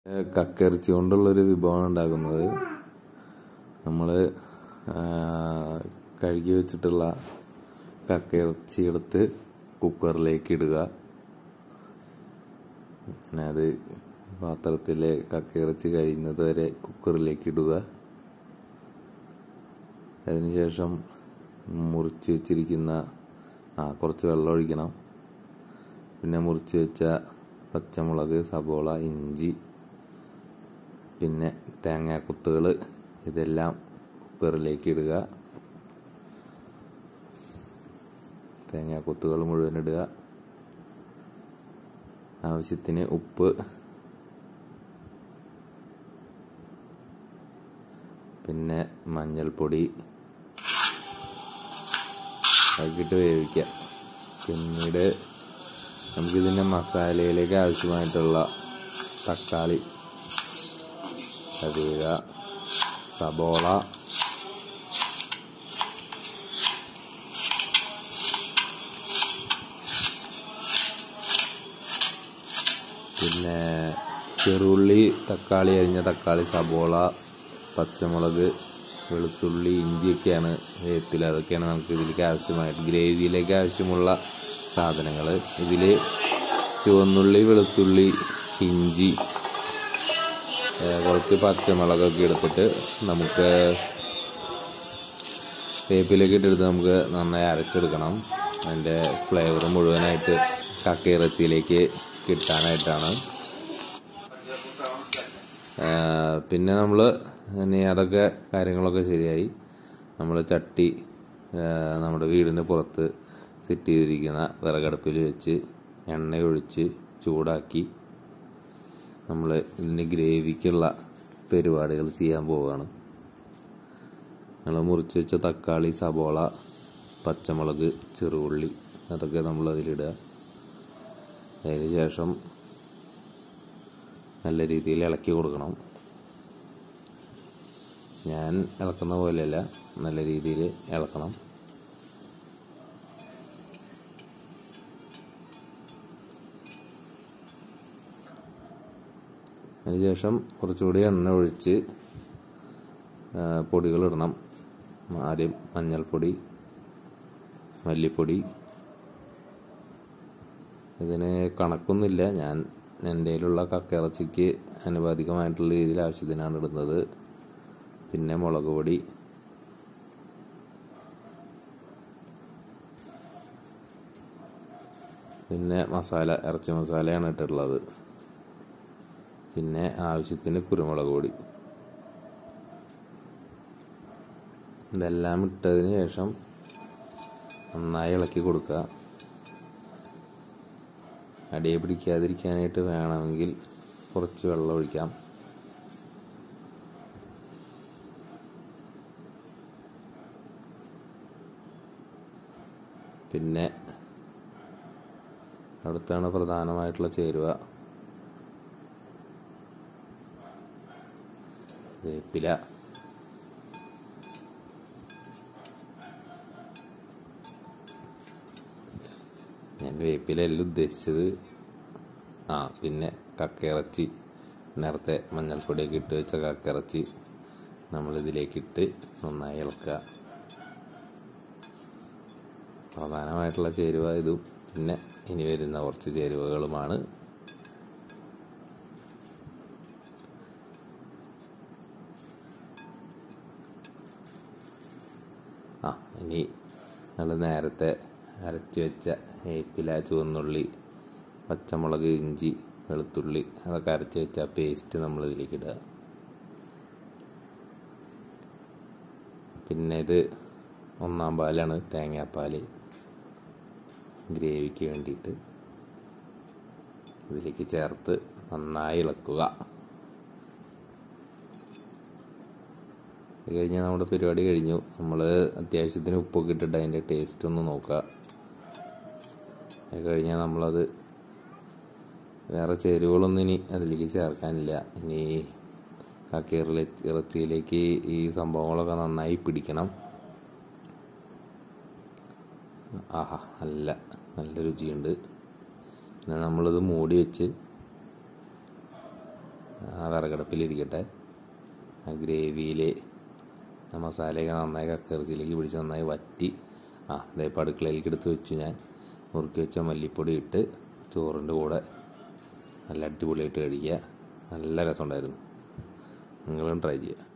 കക്കിറച്ചി കൊണ്ടുള്ളൊരു വിഭവമാണ് ഉണ്ടാക്കുന്നത് നമ്മൾ കഴുകി വെച്ചിട്ടുള്ള കക്കിറച്ചി എടുത്ത് കുക്കറിലേക്ക് ഇടുക പിന്നെ അത് പാത്രത്തിലെ കക്കിറച്ചി കഴിയുന്നത് വരെ കുക്കറിലേക്ക് ഇടുക അതിനുശേഷം മുറിച്ച് വെച്ചിരിക്കുന്ന ആ കുറച്ച് വെള്ളം ഒഴിക്കണം പിന്നെ മുറിച്ച് വെച്ച പച്ചമുളക് സബോള ഇഞ്ചി പിന്നെ തേങ്ങാക്കൊത്തുകൾ ഇതെല്ലാം കുക്കറിലേക്ക് ഇടുക തേങ്ങാക്കൊത്തുകൾ മുഴുവൻ ഇടുക ആവശ്യത്തിന് ഉപ്പ് പിന്നെ മഞ്ഞൾപ്പൊടി ആക്കിയിട്ട് വേവിക്കുക പിന്നീട് നമുക്കിതിൻ്റെ മസാലയിലേക്ക് ആവശ്യമായിട്ടുള്ള തക്കാളി അരിയുക സബോള പിന്നെ ചെറുള്ളി തക്കാളി അരിഞ്ഞ തക്കാളി സബോള പച്ചമുളക് വെളുത്തുള്ളി ഇഞ്ചിയൊക്കെയാണ് വേപ്പില അതൊക്കെയാണ് നമുക്ക് ഇതിലേക്ക് ആവശ്യമായിട്ട് ഗ്രേവിയിലേക്ക് ആവശ്യമുള്ള സാധനങ്ങൾ ഇതിൽ ചുവന്നുള്ളി വെളുത്തുള്ളി ഇഞ്ചി കുറച്ച് പച്ചമുളകൊക്കെ എടുത്തിട്ട് നമുക്ക് വേപ്പിലേക്ക് ഇട്ടെടുത്ത് നമുക്ക് നന്നായി അരച്ചെടുക്കണം അതിൻ്റെ ഫ്ലേവർ മുഴുവനായിട്ട് കക്കയിറച്ചിയിലേക്ക് കിട്ടാനായിട്ടാണ് പിന്നെ നമ്മൾ ഇനി അതൊക്കെ കാര്യങ്ങളൊക്കെ ശരിയായി നമ്മൾ ചട്ടി നമ്മുടെ വീടിന് പുറത്ത് സെറ്റ് ചെയ്തിരിക്കുന്ന വിറകടുപ്പിൽ വെച്ച് എണ്ണ ഒഴിച്ച് ചൂടാക്കി നമ്മൾ ഇതിൻ്റെ ഗ്രേവിക്കുള്ള പരിപാടികൾ ചെയ്യാൻ പോവുകയാണ് നമ്മൾ മുറിച്ച് വെച്ച തക്കാളി സബോള പച്ചമുളക് ചെറുള്ളി അതൊക്കെ നമ്മൾ അതിലിടുക അതിന് ശേഷം നല്ല രീതിയിൽ ഇളക്കി കൊടുക്കണം ഞാൻ ഇളക്കുന്ന പോലെയല്ല നല്ല രീതിയിൽ ഇളക്കണം അതിനുശേഷം കുറച്ചുകൂടി എണ്ണ ഒഴിച്ച് പൊടികളിടണം ആദ്യം മഞ്ഞൾപ്പൊടി മല്ലിപ്പൊടി ഇതിന് കണക്കൊന്നുമില്ല ഞാൻ എൻ്റെ കയ്യിലുള്ള കക്കിറച്ചിക്ക് അനുപാതികമായിട്ടുള്ള രീതിയിൽ ആവശ്യത്തിനാണ് ഇടുന്നത് പിന്നെ മുളക് പൊടി പിന്നെ മസാല ഇറച്ചി മസാലയാണ് ഇട്ടിട്ടുള്ളത് പിന്നെ ആവശ്യത്തിന് കുരുമുളക് പൊടി ഇതെല്ലാം ഇട്ടതിന് ശേഷം നന്നായി ഇളക്കി കൊടുക്കുക അടിയെ പിടിക്കാതിരിക്കാനായിട്ട് വേണമെങ്കിൽ കുറച്ച് വെള്ളം ഒഴിക്കാം പിന്നെ അടുത്താണ് പ്രധാനമായിട്ടുള്ള ചേരുവ വേപ്പില ഞാൻ വേപ്പിലല്ല ഉദ്ദേശിച്ചത് ആ പിന്നെ കക്കയിറച്ചി നേരത്തെ മഞ്ഞൾപ്പൊടിയൊക്കെ ഇട്ട് വെച്ച കക്കയിറച്ചി നമ്മളിതിലേക്കിട്ട് നന്നായി ഇളക്കുക പ്രധാനമായിട്ടുള്ള ചേരുവ ഇതും പിന്നെ ഇനി വരുന്ന കുറച്ച് ചേരുവകളുമാണ് ആ ഇനി നമ്മൾ നേരത്തെ അരച്ച് വെച്ച ഏപ്പില ചുവന്നുള്ളി പച്ചമുളക് ഇഞ്ചി വെളുത്തുള്ളി അതൊക്കെ അരച്ച് വെച്ച പേസ്റ്റ് നമ്മൾ ഇതിലേക്ക് ഇടുക പിന്നെ ഇത് ഒന്നാം പാലാണ് തേങ്ങാപ്പാൽ ഗ്രേവിക്ക് വേണ്ടിയിട്ട് ഇതിലേക്ക് ചേർത്ത് നന്നായി ഇളക്കുക അത് കഴിഞ്ഞാൽ നമ്മുടെ പരിപാടി കഴിഞ്ഞു നമ്മൾ അത്യാവശ്യത്തിന് ഉപ്പൊക്കെ ഇട്ടിട്ട് അതിൻ്റെ ടേസ്റ്റ് ഒന്ന് നോക്കുക അത് കഴിഞ്ഞാൽ നമ്മളത് വേറെ ചേരുവകളൊന്നും ഇനി അതിലേക്ക് ചേർക്കാനില്ല ഇനി കക്കയിറ ഇറച്ചിയിലേക്ക് ഈ സംഭവങ്ങളൊക്കെ നന്നായി പിടിക്കണം ആഹാ നല്ല നല്ല രുചിയുണ്ട് പിന്നെ നമ്മളിത് മൂടി വെച്ച് ആ വിറകടപ്പിലിരിക്കട്ടെ ആ ഗ്രേവിയിൽ ആ മസാലയൊക്കെ നന്നായി കക്കറിച്ചിലേക്ക് പിടിച്ച് നന്നായി വറ്റി ആ ഇതേപ്പോൾ അടുക്കളയിലേക്ക് എടുത്ത് വെച്ചു ഞാൻ മുറുക്കി വെച്ച മല്ലിപ്പൊടി ഇട്ട് ചോറിൻ്റെ കൂടെ നല്ല അടിപൊളിയായിട്ട് കഴിക്കുക നല്ല രസമുണ്ടായിരുന്നു നിങ്ങളും ട്രൈ ചെയ്യുക